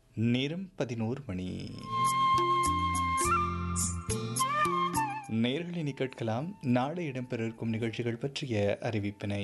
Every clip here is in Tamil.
நேரம் பதினோரு மணி நேர்களை நீ கேட்கலாம் நாளை இடம்பெற இருக்கும் நிகழ்ச்சிகள் பற்றிய அறிவிப்பினை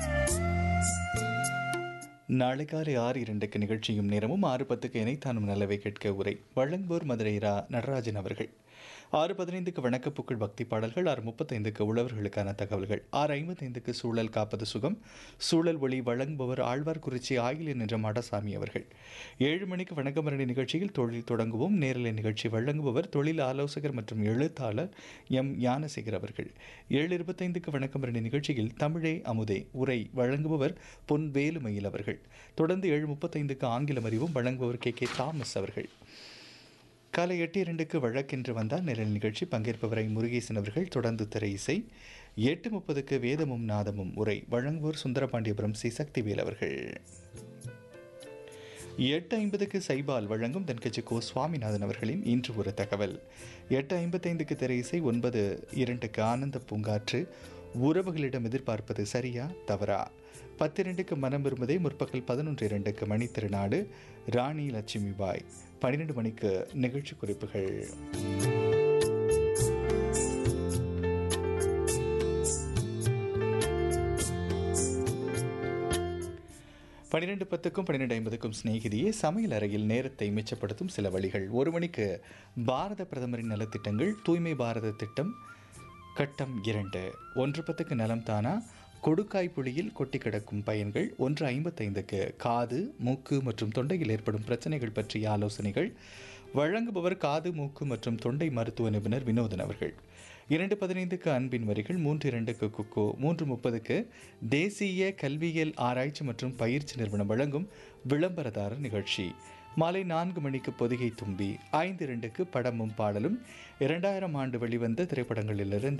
நாளை காலை ஆறு இரண்டுக்கு நிகழ்ச்சியும் நேரமும் ஆறு பத்துக்கு இணைத்தானும் நல்லவை கேட்க உரை வழங்குவோர் மதுரை ரா நடராஜன் அவர்கள் ஆறு பதினைந்துக்கு வணக்கப்புக்கள் பக்தி பாடல்கள் ஆறு முப்பத்தைந்துக்கு உழவர்களுக்கான தகவல்கள் ஆறு ஐம்பத்தைந்துக்கு சூழல் காப்பது சுகம் சூழல் ஒளி வழங்குபவர் ஆழ்வார்குறிச்சி ஆயிலியன் என்ற மாடசாமி அவர்கள் ஏழு மணிக்கு வணக்கமரணி நிகழ்ச்சியில் தொழில் தொடங்குவோம் நேரலை நிகழ்ச்சி வழங்குபவர் தொழில் ஆலோசகர் மற்றும் எழுத்தாளர் எம் ஞானசேகர் அவர்கள் ஏழு இருபத்தைந்துக்கு வணக்கமரணி நிகழ்ச்சியில் தமிழே அமுதே உரை வழங்குபவர் பொன் வேலுமயில் அவர்கள் தொடர்ந்து ஏழு முப்பத்தைந்துக்கு ஆங்கிலம் அறிவும் வழங்குபவர் கே கே தாமஸ் அவர்கள் காலை எட்டு இரண்டுக்கு வழக்கென்று வந்தால் நிழல் நிகழ்ச்சி பங்கேற்பவரை முருகேசன் அவர்கள் தொடர்ந்து திரை இசை எட்டு முப்பதுக்கு வேதமும் நாதமும் உரை வழங்குவோர் சுந்தரபாண்டியபுரம் சி சக்திவேல் அவர்கள் எட்டு ஐம்பதுக்கு சைபால் வழங்கும் தென்கட்சி கோ சுவாமிநாதன் அவர்களின் இன்று ஒரு தகவல் எட்டு ஐம்பத்தைந்துக்கு திரை இசை ஒன்பது இரண்டுக்கு ஆனந்த பூங்காற்று உறவுகளிடம் எதிர்பார்ப்பது சரியா தவறா பத்திரண்டுக்கு மனம் விரும்புதே முற்பகல் பதினொன்று இரண்டுக்கு மணி திருநாடு ராணி லட்சுமி பாய் பன்னிரெண்டு மணிக்கு நிகழ்ச்சி குறிப்புகள் பன்னிரெண்டு பத்துக்கும் பன்னிரெண்டு ஐம்பதுக்கும் சிநேகிதியே சமையல் அறையில் நேரத்தை மிச்சப்படுத்தும் சில வழிகள் ஒரு மணிக்கு பாரத பிரதமரின் நலத்திட்டங்கள் தூய்மை பாரத திட்டம் கட்டம் இரண்டு ஒன்று பத்துக்கு நலம் தானா கொடுக்காய் புளியில் கொட்டி கிடக்கும் பயன்கள் ஒன்று ஐம்பத்தைந்துக்கு காது மூக்கு மற்றும் தொண்டையில் ஏற்படும் பிரச்சனைகள் பற்றிய ஆலோசனைகள் வழங்குபவர் காது மூக்கு மற்றும் தொண்டை மருத்துவ நிபுணர் வினோதன் அவர்கள் இரண்டு பதினைந்துக்கு அன்பின் வரிகள் மூன்று இரண்டுக்கு குக்கோ மூன்று முப்பதுக்கு தேசிய கல்வியியல் ஆராய்ச்சி மற்றும் பயிற்சி நிறுவனம் வழங்கும் விளம்பரதாரர் நிகழ்ச்சி மாலை நான்கு மணிக்கு பொதிகை தும்பி ஐந்து இரண்டுக்கு படமும் பாடலும் இரண்டாயிரம் ஆண்டு வெளிவந்த திரைப்படங்களிலிருந்து